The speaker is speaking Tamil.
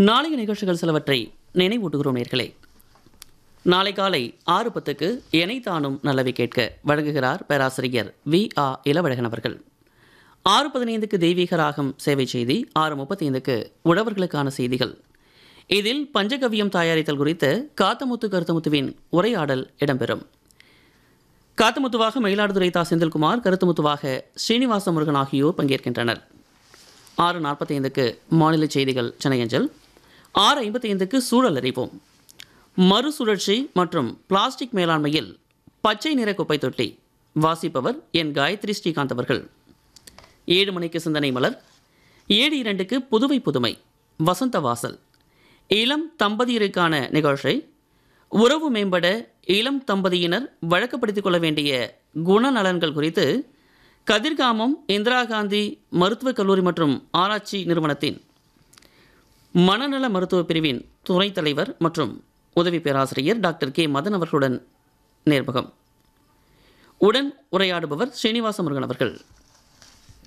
நாளைய நிகழ்ச்சிகள் சிலவற்றை நினைவூட்டுகிறோம் நேர்களே நாளை காலை ஆறு பத்துக்கு எனை தானும் நல்லவை கேட்க வழங்குகிறார் பேராசிரியர் வி ஆ இளவழகன் அவர்கள் ஆறு பதினைந்துக்கு தெய்வீக ராகம் சேவை செய்தி ஆறு முப்பத்தைந்துக்கு உழவர்களுக்கான செய்திகள் இதில் பஞ்சகவியம் தயாரித்தல் குறித்து காத்தமுத்து கருத்தமுத்துவின் உரையாடல் இடம்பெறும் காத்தமுத்துவாக மயிலாடுதுறை தா செந்தில்குமார் கருத்துமுத்துவாக ஸ்ரீனிவாச முருகன் ஆகியோர் பங்கேற்கின்றனர் ஆறு நாற்பத்தைந்துக்கு மாநில செய்திகள் சென்னையஞ்சல் ஆறு ஐம்பத்தைந்துக்கு சூழல் அறிவோம் மறுசுழற்சி மற்றும் பிளாஸ்டிக் மேலாண்மையில் பச்சை நிற குப்பை தொட்டி வாசிப்பவர் என் காயத்ரி ஸ்ரீகாந்த் அவர்கள் ஏழு மணிக்கு சிந்தனை மலர் ஏழு இரண்டுக்கு புதுவை புதுமை வசந்த வாசல் இளம் தம்பதியருக்கான நிகழ்ச்சி உறவு மேம்பட இளம் தம்பதியினர் வழக்கப்படுத்திக் கொள்ள வேண்டிய குணநலன்கள் குறித்து கதிர்காமம் இந்திரா காந்தி மருத்துவக் கல்லூரி மற்றும் ஆராய்ச்சி நிறுவனத்தின் மனநல மருத்துவ பிரிவின் துணைத் தலைவர் மற்றும் உதவி பேராசிரியர் டாக்டர் கே மதன் அவர்களுடன் நேர்முகம் உடன் உரையாடுபவர் ஸ்ரீனிவாச முருகன் அவர்கள்